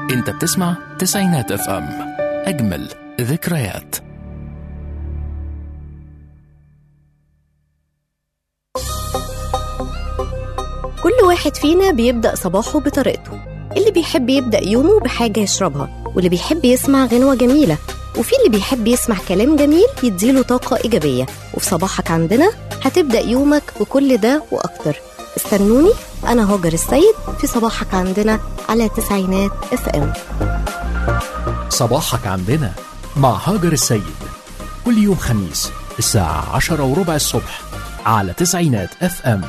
انت بتسمع تسعينات اف ام اجمل ذكريات كل واحد فينا بيبدأ صباحه بطريقته اللي بيحب يبدأ يومه بحاجة يشربها واللي بيحب يسمع غنوة جميلة وفي اللي بيحب يسمع كلام جميل يديله طاقة إيجابية وفي صباحك عندنا هتبدأ يومك بكل ده وأكتر استنوني أنا هاجر السيد في صباحك عندنا على تسعينات اف ام صباحك عندنا مع هاجر السيد كل يوم خميس الساعة عشرة وربع الصبح على تسعينات اف ام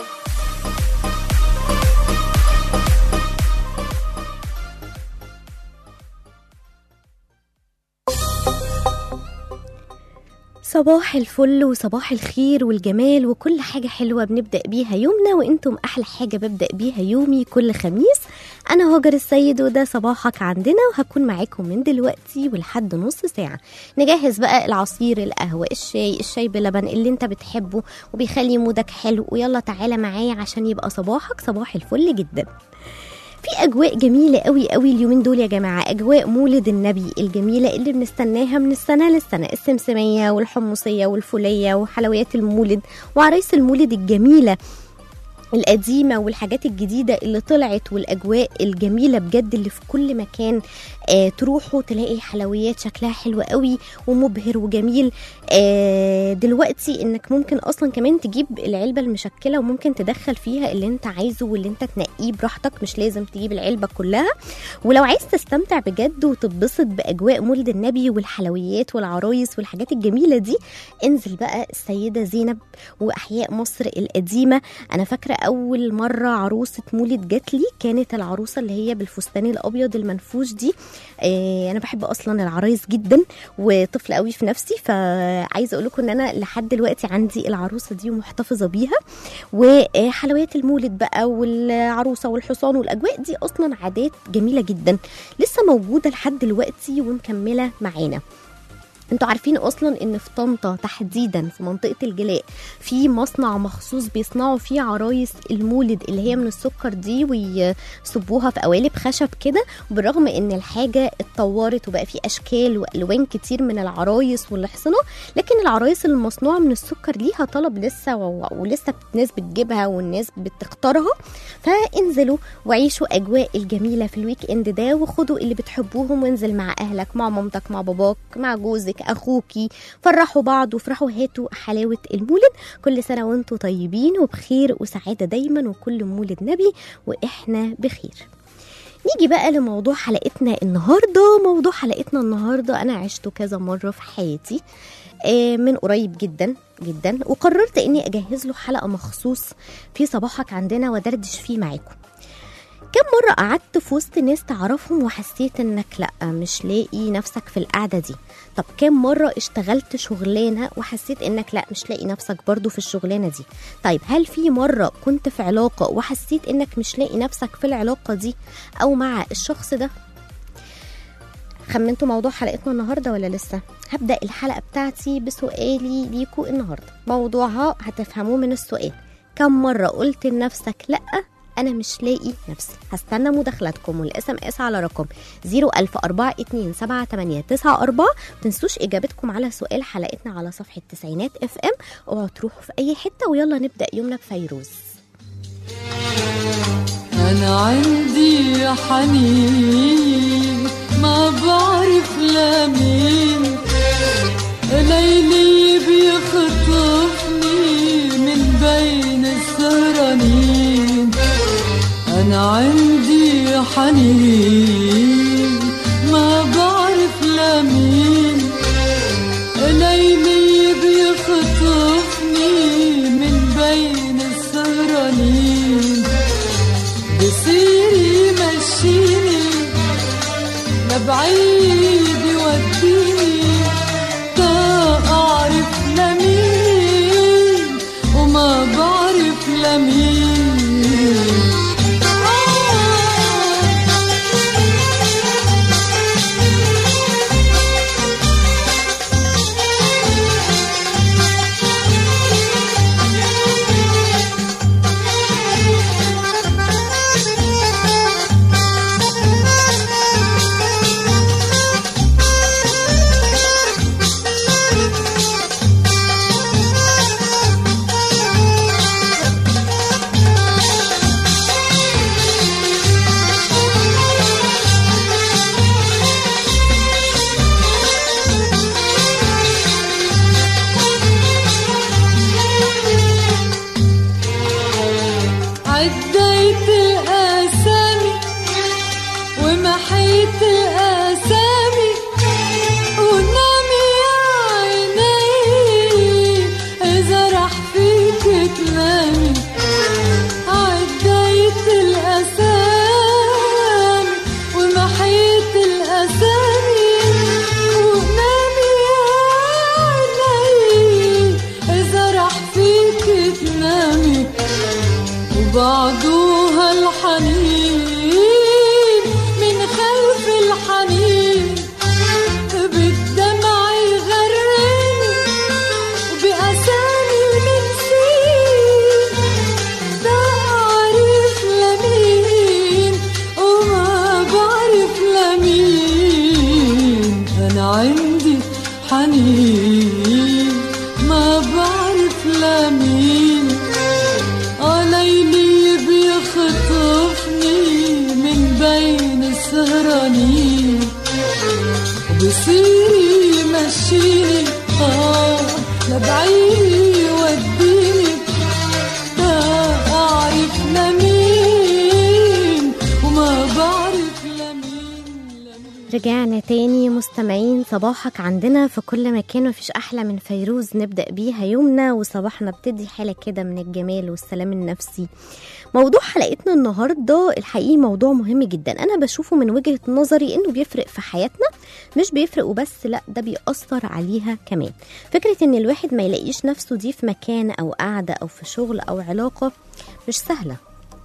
صباح الفل وصباح الخير والجمال وكل حاجة حلوة بنبدأ بيها يومنا وانتم أحلى حاجة ببدأ بيها يومي كل خميس أنا هاجر السيد وده صباحك عندنا وهكون معاكم من دلوقتي ولحد نص ساعة نجهز بقى العصير القهوة الشاي الشاي بلبن اللي انت بتحبه وبيخلي مودك حلو ويلا تعالى معايا عشان يبقى صباحك صباح الفل جدا في اجواء جميله قوي قوي اليومين دول يا جماعه اجواء مولد النبي الجميله اللي بنستناها من السنه للسنه السمسميه والحمصيه والفوليه وحلويات المولد وعرايس المولد الجميله القديمة والحاجات الجديدة اللي طلعت والأجواء الجميلة بجد اللي في كل مكان آه تروحوا تلاقي حلويات شكلها حلو قوي ومبهر وجميل آه دلوقتي انك ممكن اصلا كمان تجيب العلبة المشكلة وممكن تدخل فيها اللي انت عايزه واللي انت تنقيه براحتك مش لازم تجيب العلبة كلها ولو عايز تستمتع بجد وتتبسط بأجواء مولد النبي والحلويات والعرايس والحاجات الجميلة دي انزل بقى السيدة زينب وأحياء مصر القديمة أنا فاكرة أول مرة عروسة مولد جات لي كانت العروسة اللي هي بالفستان الأبيض المنفوش دي آه أنا بحب أصلا العرايس جدا وطفل قوي في نفسي فعايزة أقول لكم إن أنا لحد دلوقتي عندي العروسة دي ومحتفظة بيها وحلويات المولد بقى والعروسة والحصان والأجواء دي أصلا عادات جميلة جدا لسه موجودة لحد دلوقتي ومكملة معانا انتوا عارفين اصلا ان في طنطا تحديدا في منطقه الجلاء في مصنع مخصوص بيصنعوا فيه عرايس المولد اللي هي من السكر دي ويصبوها في قوالب خشب كده بالرغم ان الحاجه اتطورت وبقى في اشكال والوان كتير من العرايس والاحصنه لكن العرايس المصنوعه من السكر ليها طلب لسه و... ولسه الناس بتجيبها والناس بتختارها فانزلوا وعيشوا اجواء الجميله في الويك اند ده وخدوا اللي بتحبوهم وانزل مع اهلك مع مامتك مع باباك مع جوزك جوزك اخوكي فرحوا بعض وافرحوا هاتوا حلاوه المولد كل سنه وانتم طيبين وبخير وسعاده دايما وكل مولد نبي واحنا بخير نيجي بقى لموضوع حلقتنا النهارده موضوع حلقتنا النهارده انا عشته كذا مره في حياتي من قريب جدا جدا وقررت اني اجهز له حلقه مخصوص في صباحك عندنا ودردش فيه معاكم كم مرة قعدت في وسط ناس تعرفهم وحسيت انك لأ مش لاقي نفسك في القعدة دي طب كم مرة اشتغلت شغلانة وحسيت انك لأ مش لاقي نفسك برضو في الشغلانة دي طيب هل في مرة كنت في علاقة وحسيت انك مش لاقي نفسك في العلاقة دي او مع الشخص ده خمنتوا موضوع حلقتنا النهارده ولا لسه هبدا الحلقه بتاعتي بسؤالي ليكوا النهارده موضوعها هتفهموه من السؤال كم مره قلت لنفسك لا انا مش لاقي نفسي هستنى مداخلاتكم والاس ام اس على رقم 010427894 تنسوش اجابتكم على سؤال حلقتنا على صفحه تسعينات اف ام اوعوا تروحوا في اي حته ويلا نبدا يومنا بفيروز انا عندي حنين ما بعرف لمين ليلي بيخطفني من بين السهرانين أنا عندي حنين ما بعرف لمين ليلي بيخطفني من بين السهرانين بصير يمشيني لبعيد يوديني تا أعرف لمين وما بعرف لمين عديت الأسامي ومحيت الأسامي ونامي يا عيني إذا راح فيك تنامي عديت الأسامي ومحيت الأسامي ونامي يا عيني إذا راح فيك تنامي وبعدوها الحنين من خلف الحنين بالدمع يغرني وبأسامي المنسين لا أعرف لمين وما بعرف لمين أنا عندي حنين ما بعرف لمين عليلي بيخطفني من بين السهرانين وبصير يمشيني اه لبعيد يوديني لا أعرف لمين وما بعرف لمين لمين رجعنا تاني مستمعين صباحك عندنا في كل مكان مفيش أحلى من فيروز نبدأ بيها يومنا وصباحنا بتدي حالة كده من الجمال والسلام النفسي موضوع حلقتنا النهاردة الحقيقي موضوع مهم جدا أنا بشوفه من وجهة نظري إنه بيفرق في حياتنا مش بيفرق وبس لا ده بيأثر عليها كمان فكرة إن الواحد ما يلاقيش نفسه دي في مكان أو قاعدة أو في شغل أو علاقة مش سهلة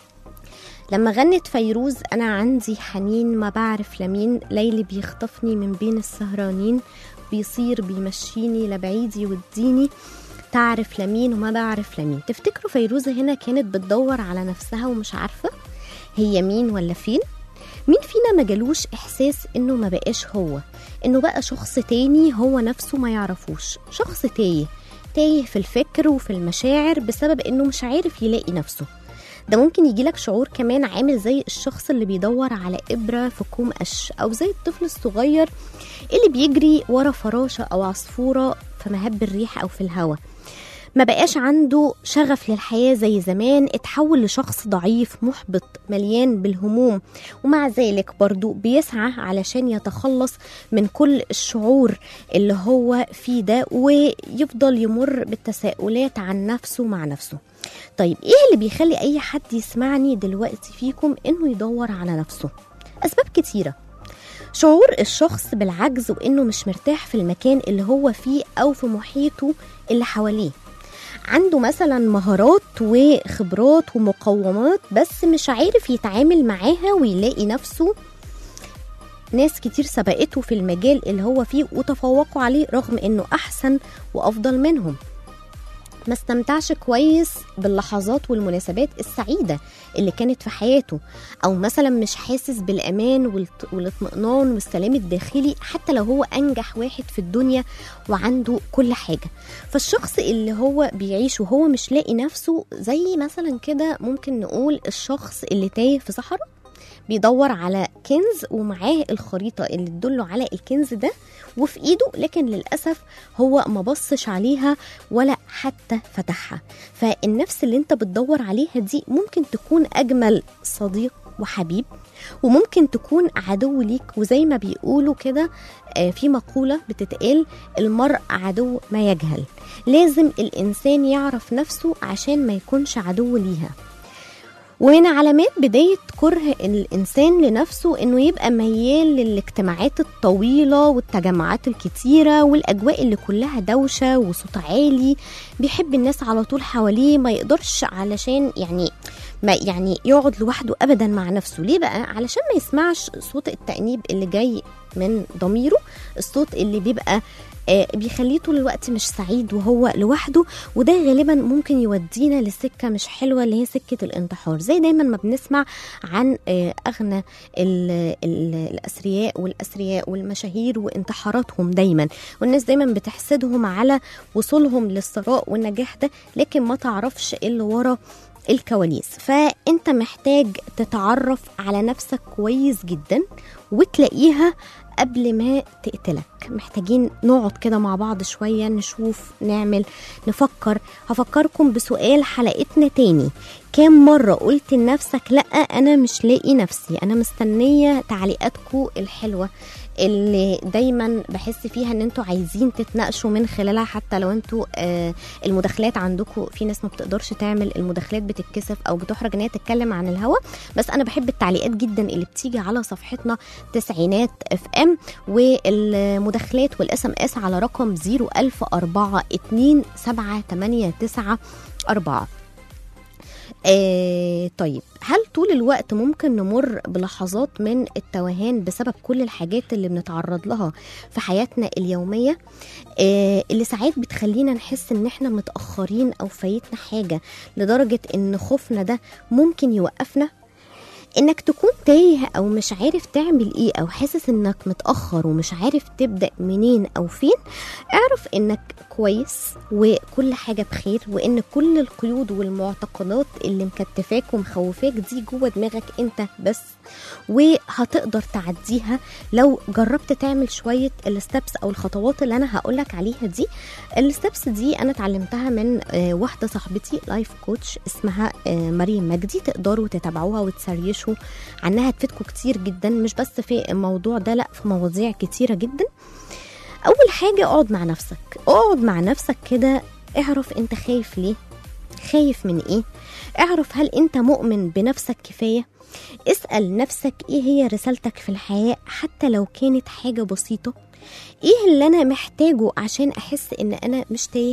لما غنت فيروز أنا عندي حنين ما بعرف لمين ليلي بيخطفني من بين السهرانين بيصير بيمشيني لبعيد يوديني تعرف لمين وما بعرف لمين تفتكروا فيروزة هنا كانت بتدور على نفسها ومش عارفة هي مين ولا فين مين فينا ما جالوش إحساس إنه ما بقاش هو إنه بقى شخص تاني هو نفسه ما يعرفوش شخص تايه تايه في الفكر وفي المشاعر بسبب إنه مش عارف يلاقي نفسه ده ممكن يجيلك شعور كمان عامل زي الشخص اللي بيدور على إبرة في كوم قش أو زي الطفل الصغير اللي بيجري ورا فراشة أو عصفورة في مهب الريح أو في الهواء ما بقاش عنده شغف للحياة زي زمان اتحول لشخص ضعيف محبط مليان بالهموم ومع ذلك برضو بيسعى علشان يتخلص من كل الشعور اللي هو فيه ده ويفضل يمر بالتساؤلات عن نفسه مع نفسه طيب ايه اللي بيخلي اي حد يسمعني دلوقتي فيكم انه يدور على نفسه اسباب كتيره شعور الشخص بالعجز وانه مش مرتاح في المكان اللي هو فيه او في محيطه اللي حواليه عنده مثلا مهارات وخبرات ومقومات بس مش عارف يتعامل معاها ويلاقي نفسه ناس كتير سبقته في المجال اللي هو فيه وتفوقوا عليه رغم انه احسن وافضل منهم ما استمتعش كويس باللحظات والمناسبات السعيدة اللي كانت في حياته أو مثلا مش حاسس بالأمان والت- والاطمئنان والسلام الداخلي حتى لو هو أنجح واحد في الدنيا وعنده كل حاجة فالشخص اللي هو بيعيش وهو مش لاقي نفسه زي مثلا كده ممكن نقول الشخص اللي تايه في صحراء بيدور على كنز ومعاه الخريطة اللي تدله على الكنز ده وفي ايده لكن للأسف هو ما بصش عليها ولا حتى فتحها فالنفس اللي انت بتدور عليها دي ممكن تكون أجمل صديق وحبيب وممكن تكون عدو ليك وزي ما بيقولوا كده آه، في مقولة بتتقال المرء عدو ما يجهل لازم الإنسان يعرف نفسه عشان ما يكونش عدو ليها ومن علامات بداية كره الإنسان لنفسه إنه يبقى ميال للاجتماعات الطويلة والتجمعات الكتيرة والأجواء اللي كلها دوشة وصوت عالي بيحب الناس على طول حواليه ما يقدرش علشان يعني ما يعني يقعد لوحده أبدا مع نفسه ليه بقى؟ علشان ما يسمعش صوت التأنيب اللي جاي من ضميره الصوت اللي بيبقى آه، بيخليه طول الوقت مش سعيد وهو لوحده وده غالبا ممكن يودينا لسكه مش حلوه اللي هي سكه الانتحار زي دايما ما بنسمع عن آه، اغنى ال- ال- الاثرياء والاثرياء والمشاهير وانتحاراتهم دايما والناس دايما بتحسدهم على وصولهم للثراء والنجاح ده لكن ما تعرفش إيه اللي ورا الكواليس فانت محتاج تتعرف على نفسك كويس جدا وتلاقيها قبل ما تقتلك محتاجين نقعد كده مع بعض شوية نشوف نعمل نفكر هفكركم بسؤال حلقتنا تاني كام مرة قلت لنفسك لأ أنا مش لاقي نفسي أنا مستنية تعليقاتكم الحلوة اللي دايما بحس فيها ان انتوا عايزين تتناقشوا من خلالها حتى لو انتوا آه المداخلات عندكم في ناس ما بتقدرش تعمل المداخلات بتتكسف او بتحرج ان هي تتكلم عن الهوا بس انا بحب التعليقات جدا اللي بتيجي على صفحتنا تسعينات اف ام والمداخلات والاس ام اس على رقم 01042 آه طيب هل طول الوقت ممكن نمر بلحظات من التوهان بسبب كل الحاجات اللي بنتعرض لها في حياتنا اليومية آه اللي ساعات بتخلينا نحس ان احنا متأخرين او فايتنا حاجة لدرجة ان خوفنا ده ممكن يوقفنا انك تكون تايه او مش عارف تعمل ايه او حاسس انك متاخر ومش عارف تبدا منين او فين اعرف انك كويس وكل حاجه بخير وان كل القيود والمعتقدات اللي مكتفاك ومخوفاك دي جوه دماغك انت بس وهتقدر تعديها لو جربت تعمل شويه الستبس او الخطوات اللي انا هقولك عليها دي الستبس دي انا اتعلمتها من آه، واحده صاحبتي لايف كوتش اسمها آه، مريم مجدي تقدروا تتابعوها وتسريشوا عنها تفيدكم كتير جدا مش بس في الموضوع ده لا في مواضيع كتيره جدا اول حاجه اقعد مع نفسك اقعد مع نفسك كده اعرف انت خايف ليه خايف من ايه اعرف هل انت مؤمن بنفسك كفايه اسال نفسك ايه هي رسالتك في الحياه حتى لو كانت حاجه بسيطه ايه اللي انا محتاجه عشان احس ان انا مش تايه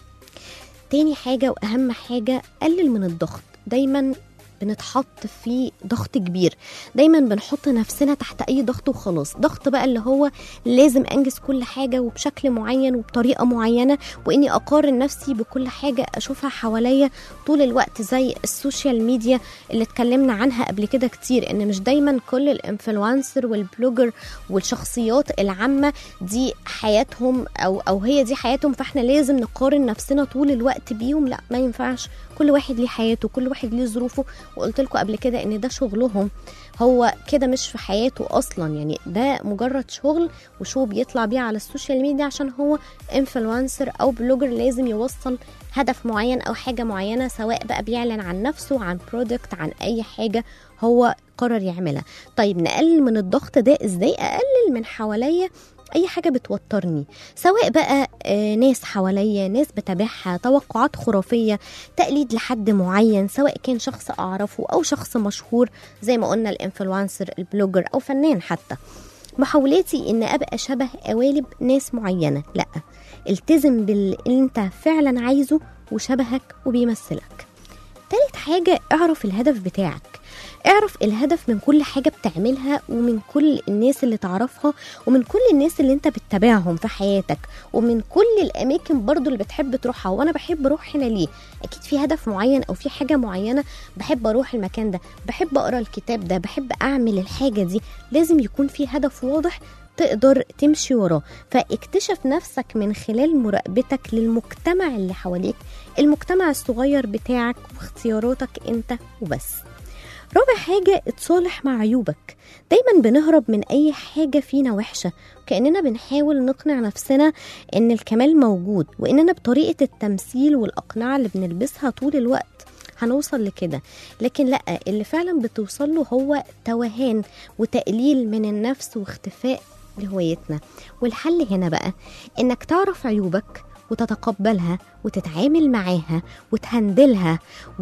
تاني حاجه واهم حاجه قلل من الضغط دايما بنتحط في ضغط كبير دايما بنحط نفسنا تحت اي ضغط وخلاص ضغط بقى اللي هو لازم انجز كل حاجه وبشكل معين وبطريقه معينه واني اقارن نفسي بكل حاجه اشوفها حواليا طول الوقت زي السوشيال ميديا اللي اتكلمنا عنها قبل كده كتير ان مش دايما كل الانفلونسر والبلوجر والشخصيات العامه دي حياتهم او او هي دي حياتهم فاحنا لازم نقارن نفسنا طول الوقت بيهم لا ما ينفعش كل واحد ليه حياته كل واحد ليه ظروفه وقلت لكم قبل كده ان ده شغلهم هو كده مش في حياته اصلا يعني ده مجرد شغل وشو بيطلع بيه على السوشيال ميديا عشان هو انفلونسر او بلوجر لازم يوصل هدف معين او حاجه معينه سواء بقى بيعلن عن نفسه عن برودكت عن اي حاجه هو قرر يعملها طيب نقلل من الضغط ده ازاي اقلل من حواليا اي حاجه بتوترني سواء بقى آه، ناس حواليا ناس بتابعها توقعات خرافيه تقليد لحد معين سواء كان شخص اعرفه او شخص مشهور زي ما قلنا الانفلونسر البلوجر او فنان حتى محاولاتي ان ابقى شبه قوالب ناس معينه لا التزم باللي انت فعلا عايزه وشبهك وبيمثلك تالت حاجة اعرف الهدف بتاعك اعرف الهدف من كل حاجة بتعملها ومن كل الناس اللي تعرفها ومن كل الناس اللي انت بتتابعهم في حياتك ومن كل الاماكن برضو اللي بتحب تروحها وانا بحب اروح هنا ليه اكيد في هدف معين او في حاجة معينة بحب اروح المكان ده بحب اقرا الكتاب ده بحب اعمل الحاجة دي لازم يكون في هدف واضح تقدر تمشي وراه فاكتشف نفسك من خلال مراقبتك للمجتمع اللي حواليك المجتمع الصغير بتاعك واختياراتك انت وبس رابع حاجة اتصالح مع عيوبك دايما بنهرب من أي حاجة فينا وحشة كأننا بنحاول نقنع نفسنا إن الكمال موجود وإننا بطريقة التمثيل والأقنعة اللي بنلبسها طول الوقت هنوصل لكده لكن لا اللي فعلا بتوصل له هو توهان وتقليل من النفس واختفاء لهويتنا والحل هنا بقى انك تعرف عيوبك وتتقبلها وتتعامل معاها وتهندلها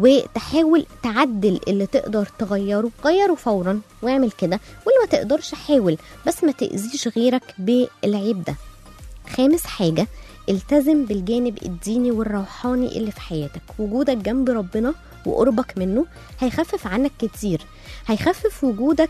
وتحاول تعدل اللي تقدر تغيره غيره فورا واعمل كده واللي ما تقدرش حاول بس ما تأذيش غيرك بالعيب ده خامس حاجة التزم بالجانب الديني والروحاني اللي في حياتك وجودك جنب ربنا وقربك منه هيخفف عنك كتير هيخفف وجودك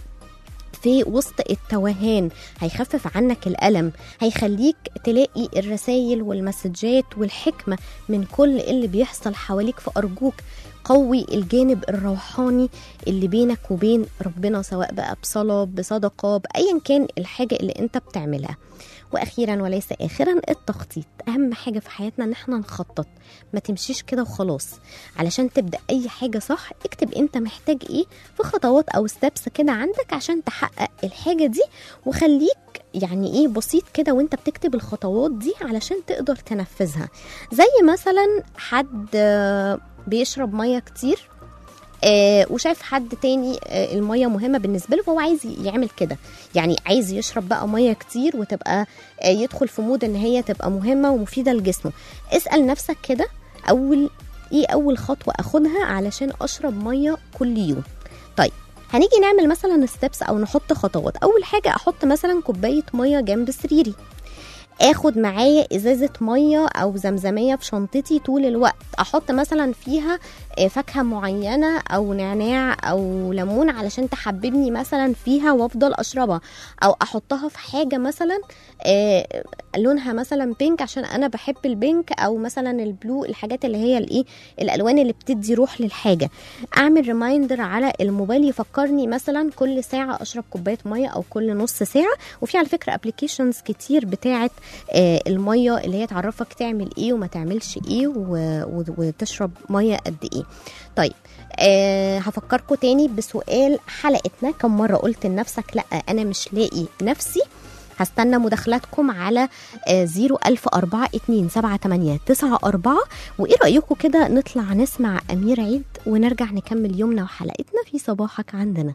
في وسط التوهان هيخفف عنك الألم هيخليك تلاقي الرسائل والمسجات والحكمة من كل اللي بيحصل حواليك فأرجوك قوي الجانب الروحاني اللي بينك وبين ربنا سواء بقى بصلاة بصدقة بأيا كان الحاجة اللي انت بتعملها واخيرا وليس اخرا التخطيط اهم حاجه في حياتنا ان احنا نخطط ما تمشيش كده وخلاص علشان تبدا اي حاجه صح اكتب انت محتاج ايه في خطوات او ستبس كده عندك عشان تحقق الحاجه دي وخليك يعني ايه بسيط كده وانت بتكتب الخطوات دي علشان تقدر تنفذها زي مثلا حد آه، بيشرب ميه كتير آه وشايف حد تاني آه الميه مهمه بالنسبه له فهو عايز يعمل كده يعني عايز يشرب بقى ميه كتير وتبقى آه يدخل في مود ان هي تبقى مهمه ومفيده لجسمه اسال نفسك كده اول ايه اول خطوه اخدها علشان اشرب ميه كل يوم طيب هنيجي نعمل مثلا ستيبس او نحط خطوات اول حاجه احط مثلا كوبايه ميه جنب سريري اخد معايا ازازه ميه او زمزميه في شنطتي طول الوقت احط مثلا فيها آه، فاكهه معينه او نعناع او ليمون علشان تحببني مثلا فيها وافضل اشربها او احطها في حاجه مثلا آه، لونها مثلا بينك عشان انا بحب البينك او مثلا البلو الحاجات اللي هي الايه الالوان اللي بتدي روح للحاجه اعمل ريمايندر على الموبايل يفكرني مثلا كل ساعه اشرب كوبايه ميه او كل نص ساعه وفي على فكره ابلكيشنز كتير بتاعه آه، الميه اللي هي تعرفك تعمل ايه وما تعملش ايه و- و- وتشرب ميه قد ايه طيب أه هفكركم تاني بسؤال حلقتنا كم مرة قلت لنفسك لا أنا مش لاقي نفسي هستنى مداخلاتكم على زيرو ألف أربعة اتنين سبعة تمانية تسعة أربعة وإيه رأيكم كده نطلع نسمع أمير عيد ونرجع نكمل يومنا وحلقتنا في صباحك عندنا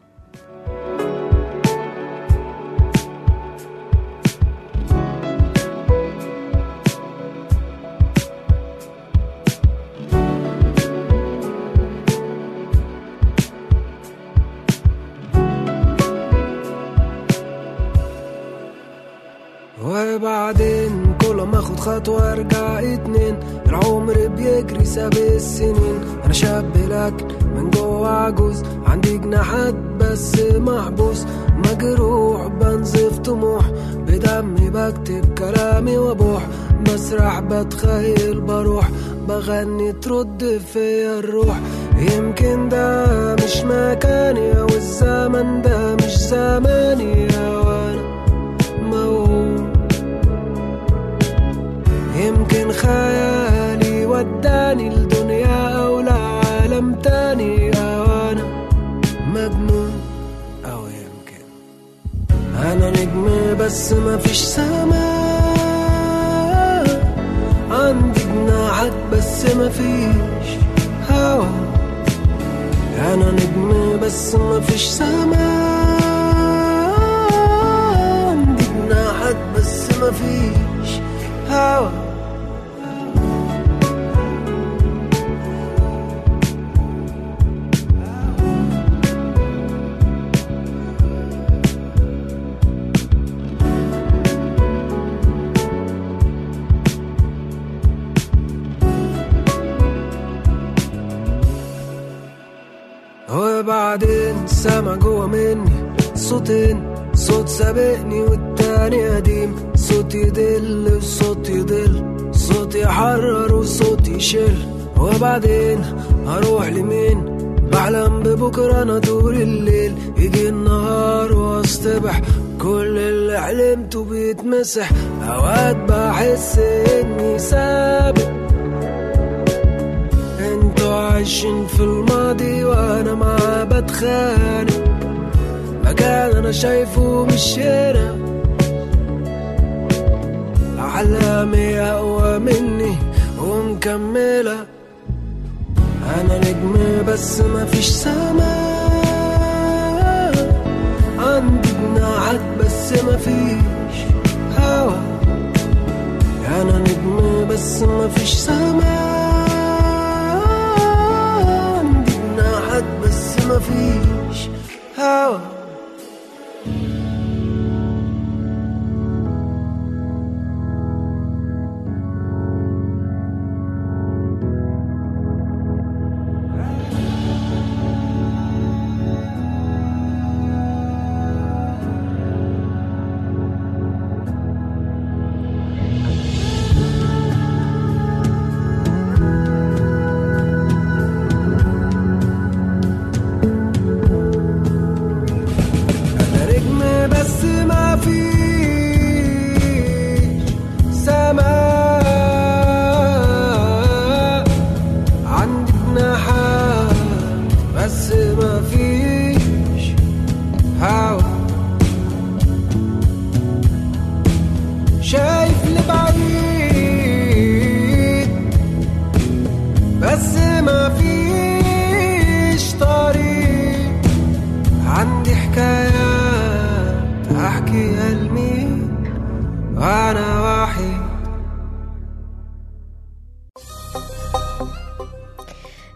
وبعدين كل ما اخد خطوة ارجع اتنين العمر بيجري ساب السنين انا شاب لكن من جوه عجوز عندي جناحات بس محبوس مجروح بنزف طموح بدمي بكتب كلامي وابوح بسرح بتخيل بروح بغني ترد فيا الروح يمكن ده مش مكاني او الزمن ده مش زماني وانا موهوم يمكن خيالي وداني لدنيا أو لعالم تاني أو أنا مجنون أو يمكن أنا نجم بس مفيش سما عندي جناحات بس مفيش هوا أنا نجم بس مفيش سما عندي جناحات بس مفيش هوا وبعدين سامع جوا مني صوتين صوت سابقني والتاني قديم صوت يدل وصوت يضل صوت يحرر وصوت يشل وبعدين هروح لمين بحلم ببكرة أنا طول الليل يجي النهار واصطبح كل اللي حلمته بيتمسح أوقات بحس إني سابق انتوا عايشين في الماضي وانا معاه بتخانق مكان انا شايفه مش هنا احلامي اقوى مني ومكمله انا نجم بس مفيش سما عندي جناحات بس مفيش هوا انا نجم بس مفيش سما عندي جناحات بس مفيش هوا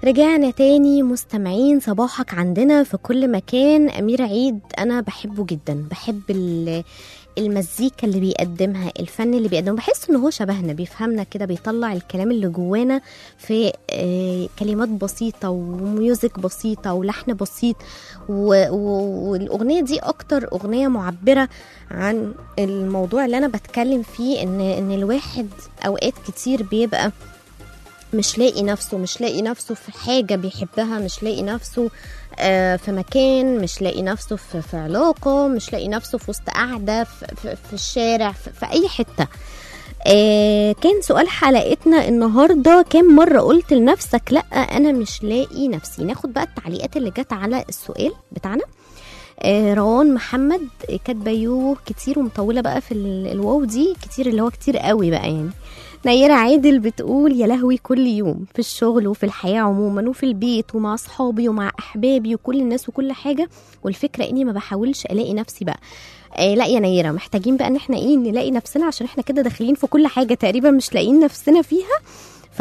رجعنا تاني مستمعين صباحك عندنا في كل مكان أمير عيد أنا بحبه جدا بحب ال- المزيكا اللي بيقدمها الفن اللي بيقدمه بحس ان هو شبهنا بيفهمنا كده بيطلع الكلام اللي جوانا في آه، كلمات بسيطة وميوزك بسيطة ولحن بسيط و- و- والأغنية دي أكتر أغنية معبرة عن الموضوع اللي أنا بتكلم فيه إن إن الواحد أوقات كتير بيبقى مش لاقي نفسه مش لاقي نفسه في حاجة بيحبها مش لاقي نفسه آه، في مكان مش لاقي نفسه في, في علاقة مش لاقي نفسه في وسط قاعدة في, في, في الشارع في, في أي حتة آه كان سؤال حلقتنا النهارده كام مره قلت لنفسك لا انا مش لاقي نفسي ناخد بقى التعليقات اللي جت على السؤال بتاعنا آه روان محمد كاتبه يو كتير ومطوله بقى في ال- الواو دي كتير اللي هو كتير قوي بقى يعني نيرة عادل بتقول يا لهوي كل يوم في الشغل وفي الحياة عموما وفي البيت ومع أصحابي ومع أحبابي وكل الناس وكل حاجة والفكرة إني ما بحاولش ألاقي نفسي بقى آه لا يا نيرة محتاجين بقى إن إحنا إيه نلاقي نفسنا عشان إحنا كده داخلين في كل حاجة تقريبا مش لاقيين نفسنا فيها ف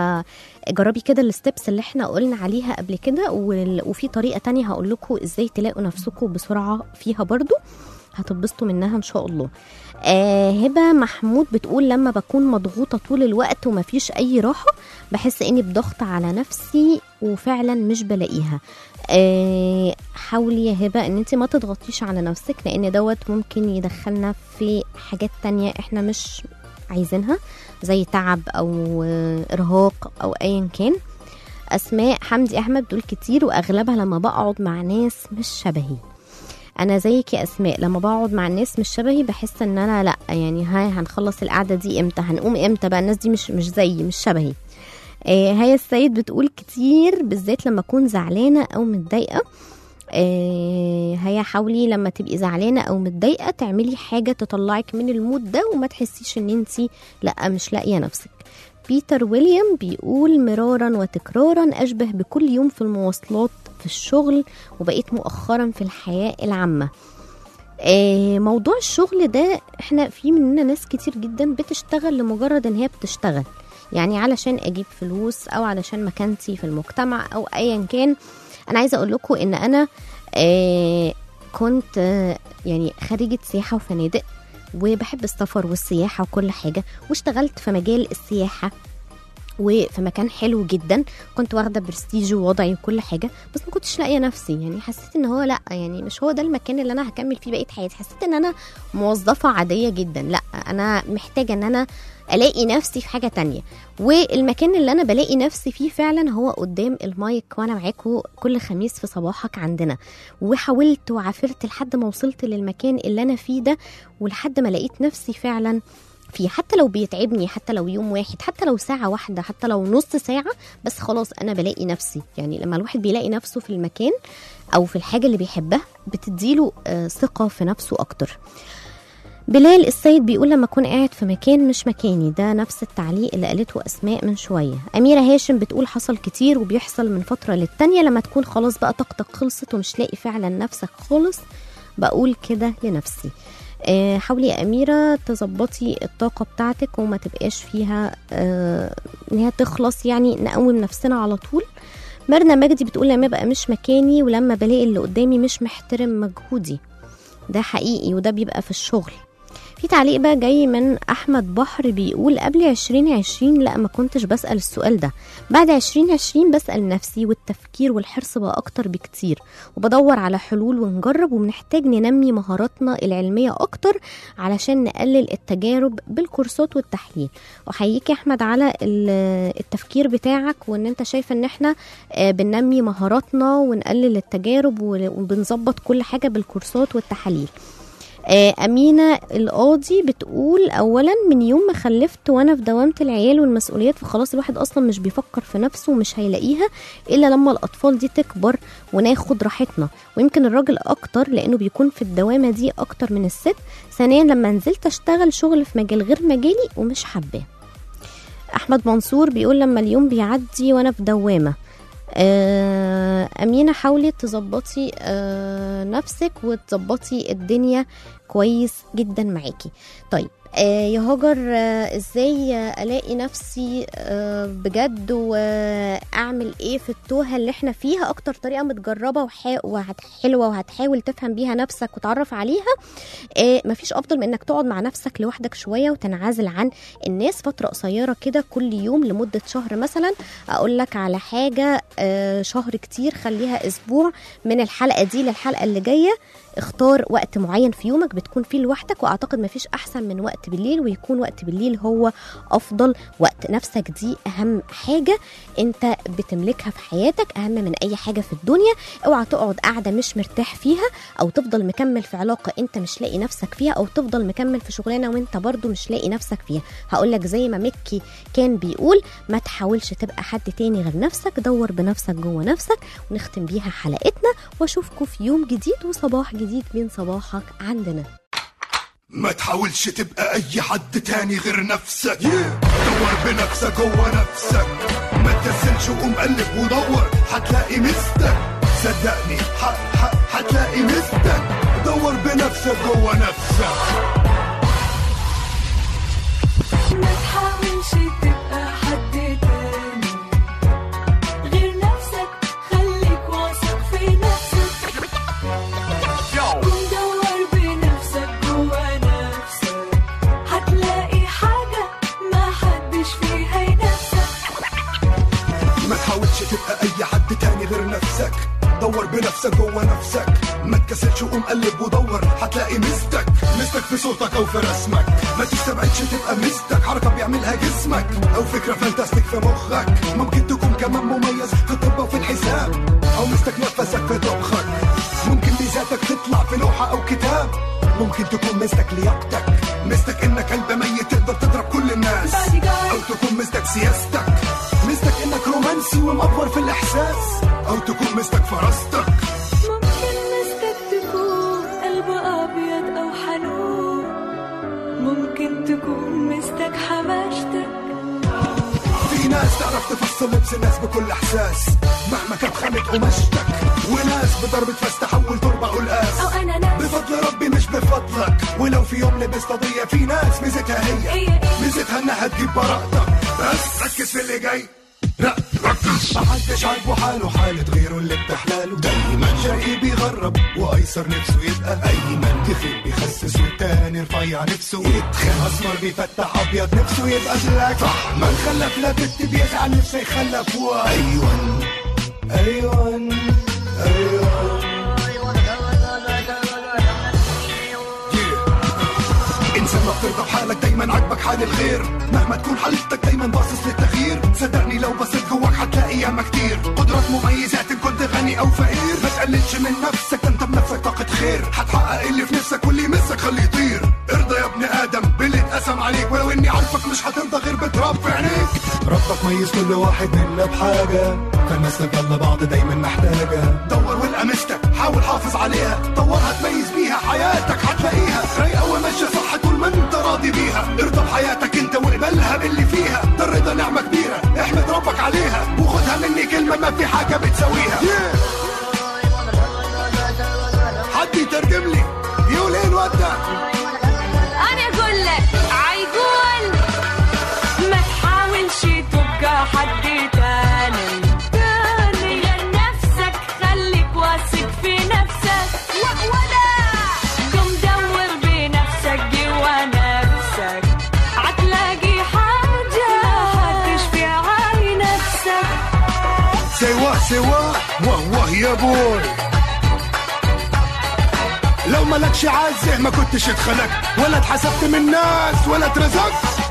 جربي كده الستبس اللي احنا قلنا عليها قبل كده وال- وفي طريقة تانية هقول لكم ازاي تلاقوا نفسكم بسرعة فيها برضو هتتبسطوا منها ان شاء الله آه هبه محمود بتقول لما بكون مضغوطه طول الوقت ومفيش اي راحه بحس اني بضغط على نفسي وفعلا مش بلاقيها آه حاولي يا هبه ان انت ما تضغطيش على نفسك لان دوت ممكن يدخلنا في حاجات تانية احنا مش عايزينها زي تعب او آه، ارهاق او ايا كان اسماء حمدي احمد بتقول كتير واغلبها لما بقعد مع ناس مش شبهي انا زيك يا اسماء لما بقعد مع الناس مش شبهي بحس ان انا لا يعني هاي هنخلص القعده دي امتى هنقوم امتى بقى الناس دي مش مش زيي مش شبهي آه هيا السيد بتقول كتير بالذات لما اكون زعلانه او متضايقه آه هيا حاولي لما تبقي زعلانه او متضايقه تعملي حاجه تطلعك من المود ده وما تحسيش ان انت لا مش لاقيه نفسك بيتر ويليام بيقول مرارا وتكرارا اشبه بكل يوم في المواصلات في الشغل وبقيت مؤخرا في الحياه العامه آه، موضوع الشغل ده احنا في مننا ناس كتير جدا بتشتغل لمجرد ان هي بتشتغل يعني علشان اجيب فلوس او علشان مكانتي في المجتمع او ايا كان انا عايزه اقول لكم ان انا آه كنت آه يعني خريجه سياحه وفنادق وبحب السفر والسياحه وكل حاجه واشتغلت في مجال السياحه وفي مكان حلو جدا كنت واخده برستيج ووضعي وكل حاجه بس ما كنتش لاقيه نفسي يعني حسيت ان هو لا يعني مش هو ده المكان اللي انا هكمل فيه بقيه حياتي حسيت ان انا موظفه عاديه جدا لا انا محتاجه ان انا الاقي نفسي في حاجه تانية والمكان اللي انا بلاقي نفسي فيه فعلا هو قدام المايك وانا معاكم كل خميس في صباحك عندنا وحاولت وعافرت لحد ما وصلت للمكان اللي انا فيه ده ولحد ما لقيت نفسي فعلا فيه حتى لو بيتعبني حتى لو يوم واحد حتى لو ساعة واحدة حتى لو نص ساعة بس خلاص أنا بلاقي نفسي يعني لما الواحد بيلاقي نفسه في المكان أو في الحاجة اللي بيحبها بتديله آه، ثقة في نفسه أكتر بلال السيد بيقول لما اكون قاعد في مكان مش مكاني ده نفس التعليق اللي قالته اسماء من شويه اميره هاشم بتقول حصل كتير وبيحصل من فتره للتانيه لما تكون خلاص بقى طاقتك خلصت ومش لاقي فعلا نفسك خالص بقول كده لنفسي آه، حاولي يا أميرة تظبطي الطاقة بتاعتك وما تبقاش فيها آه، إن هي تخلص يعني نقوم نفسنا على طول مرنا مجدي بتقول لما بقى مش مكاني ولما بلاقي اللي قدامي مش محترم مجهودي ده حقيقي وده بيبقى في الشغل في تعليق بقى جاي من احمد بحر بيقول قبل 2020 لا ما كنتش بسال السؤال ده بعد 2020 بسال نفسي والتفكير والحرص بقى اكتر بكتير وبدور على حلول ونجرب وبنحتاج ننمي مهاراتنا العلميه اكتر علشان نقلل التجارب بالكورسات والتحليل وحييك يا احمد على ال- التفكير بتاعك وان انت شايف ان احنا آه، بننمي مهاراتنا ونقلل التجارب وبنظبط كل حاجه بالكورسات والتحاليل آه، أمينة القاضي بتقول أولا من يوم ما خلفت وأنا في دوامة العيال والمسؤوليات فخلاص الواحد أصلا مش بيفكر في نفسه ومش هيلاقيها إلا لما الأطفال دي تكبر وناخد راحتنا ويمكن الراجل أكتر لأنه بيكون في الدوامة دي أكتر من الست ثانيا لما نزلت أشتغل شغل في مجال غير مجالي ومش حباه أحمد منصور بيقول لما اليوم بيعدي وأنا في دوامة آه، أمينة حاولي تظبطي آه، نفسك وتظبطي الدنيا كويس جدا معاكي طيب آه يا هاجر آه ازاي آه، الاقي نفسي آه بجد واعمل ايه في التوهه اللي احنا فيها اكتر طريقه متجربه وح- وحلوه وهتحاول تفهم بيها نفسك وتعرف عليها آه مفيش افضل من انك تقعد مع نفسك لوحدك شويه وتنعزل عن الناس فتره قصيره كده كل يوم لمده شهر مثلا اقول لك على حاجه آه شهر كتير خليها اسبوع من الحلقه دي للحلقه اللي جايه اختار وقت معين في يومك بتكون فيه لوحدك واعتقد مفيش احسن من وقت بالليل ويكون وقت بالليل هو افضل وقت نفسك دي اهم حاجه انت بتملكها في حياتك اهم من اي حاجه في الدنيا اوعى تقعد قاعده مش مرتاح فيها او تفضل مكمل في علاقه انت مش لاقي نفسك فيها او تفضل مكمل في شغلانه وانت برضو مش لاقي نفسك فيها هقول لك زي ما مكي كان بيقول ما تحاولش تبقى حد تاني غير نفسك دور بنفسك جوه نفسك ونختم بيها حلقتنا واشوفكم في يوم جديد وصباح جديد من صباحك عندنا ما تحاولش تبقى اي حد تاني غير نفسك دور بنفسك جوه نفسك ما تكسلش وقوم قلب ودور هتلاقي مستك صدقني ح- ح- هتلاقي مستك دور بنفسك جوه نفسك ما تحاولش تبقى حد تاني غير نفسك خليك واثق في نفسك كن دور بنفسك جوا نفسك هتلاقي حاجة ما حدش فيها ينافسك ما تحاولش تبقى اي حد تاني غير نفسك دور بنفسك جوه نفسك ما تكسلش وقوم قلب ودور هتلاقي مستك مستك في صوتك او في رسمك ما تستبعدش تبقى مستك حركه بيعملها جسمك او فكره فانتاستيك في مخك ممكن تكون كمان مميز في الطب وفي الحساب او مستك نفسك في طبخك ممكن ميزاتك تطلع في لوحه او كتاب ممكن تكون مستك لياقتك مستك انك قلب ميت تقدر تضرب كل الناس Bodyguard. او تكون مستك سياستك مستك انك رومانسي ومأفور في الاحساس او تكون مستك فراستك ممكن مستك تكون قلب أبيض أو حنون ممكن تكون مستك حماشتك في ناس تعرف تفصل لبس الناس بكل احساس مهما كانت خامة قماشتك وناس بضربة فاس تحول تربة قلقاس أو أنا ناس بفضل ربي مش بفضلك ولو في يوم لبست قضية في ناس ميزتها هي هي إيه؟ ميزتها انها تجيب براءتك بس ركز في اللي جاي لا ركز محدش عاجبه حاله حالة غيره اللي بتحلاله دايما شقي بيغرب وايسر نفسه يبقى ايمن تخين بيخسس والتاني رفيع نفسه يتخن اسمر بيفتح ابيض نفسه يبقى بلاك صح من خلف لا بنت بيزعل نفسه يخلف واي ايوان ايوان ايوان انسان ما بترضى بحالك دايما عاجبك حال الغير مهما تكون حالتك دايما باصص للتغيير صدقني لو بصيت جواك هتلاقي ياما كتير قدرات مميزات ان كنت غني او فقير ما تقللش من نفسك ده انت بنفسك طاقة خير هتحقق اللي في نفسك واللي يمسك خليه يطير ارضى يا ابن ادم باللي اتقسم عليك ولو اني عارفك مش هترضى غير بتراب في عينيك ربك ميز كل واحد منا بحاجة فالناس تضل بعض دايما محتاجة دور والقى مستك حاول حافظ عليها طورها تميز بيها حياتك هتلاقيها رايقة وماشية صح طول ما انت راضي بيها ارضى بحياتك انت واقبلها باللي فيها ده الرضا نعمة كبيرة احمد ربك عليها وخدها مني كلمة ما في حاجة بتساويها حد يترجم لي يقول ايه الواد ده أنا أقول لك عيقول ما تحاولش تبقى حد تاني تاني غير نفسك خليك واثق في نفسك ولا قم دور بنفسك جوا نفسك هتلاقي حاجة هتشفي عين نفسك سوا سوا واه واه يا بوي لو مالكش عزه ما كنتش اتخلقت ولا اتحسبت من الناس ولا اترزقت